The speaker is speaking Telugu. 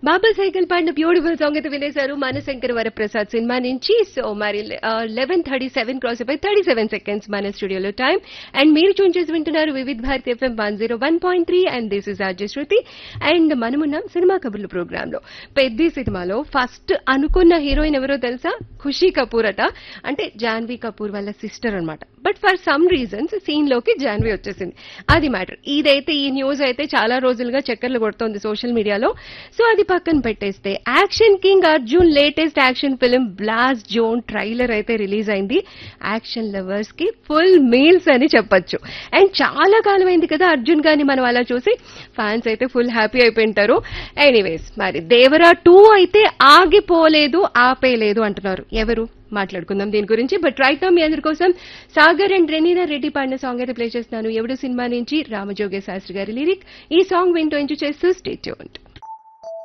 బాబా సైకిల్ పాడిన బ్యూటిఫుల్ సాంగ్ అయితే వినేశారు మనశంకర్ వరప్రసాద్ సినిమా నుంచి సో మరి లెవెన్ థర్టీ సెవెన్ క్రాస్ అయిపోయి థర్టీ సెవెన్ సెకండ్స్ మన స్టూడియోలో టైం అండ్ మీరు చూన్ చేసి వింటున్నారు Vividh Bharati FM one zero one point three and this is RJ Shruti and మనమున్నాం సినిమా కబుర్లు ప్రోగ్రామ్ లో పెద్ద సినిమాలో ఫస్ట్ అనుకున్న హీరోయిన్ ఎవరో తెలుసా ఖుషీ కపూర్ అట అంటే జాన్వీ కపూర్ వాళ్ళ సిస్టర్ అన్నమాట but for some reasons scene లోకి జాన్వీ వచ్చేసింది అది మ్యాటర్ ఇదైతే ఈ న్యూస్ అయితే చాలా రోజులుగా చక్కర్లు కొడుతోంది సోషల్ మీడియాలో సో అది పక్కన పెట్టేస్తే action king Arjun latest action film blast zone trailer అయితే రిలీజ్ అయింది యాక్షన్ లవర్స్ కి ఫుల్ మీల్స్ అని చెప్పొచ్చు అండ్ చాలా కాలం అయింది కదా అర్జున్ గాని మనం అలా చూసి ఫ్యాన్స్ అయితే ఫుల్ హ్యాపీ అయిపోయింటారు ఎనీవేస్ మరి దేవరా టూ అయితే ఆగిపోలేదు ఆపేయలేదు అంటున్నారు ఎవరు మాట్లాడుకుందాం దీని గురించి బట్ రైట్ మీ అందరి కోసం సాగర్ అండ్ రెనీనా రెడ్డి పాడిన సాంగ్ అయితే ప్లే చేస్తున్నాను ఎవడు సినిమా నుంచి రామజోగే శాస్త్రి గారి లిరిక్ ఈ సాంగ్ వింటూ ఎంజాయ్ చేస్తూ స్టే ట్యూన్డ్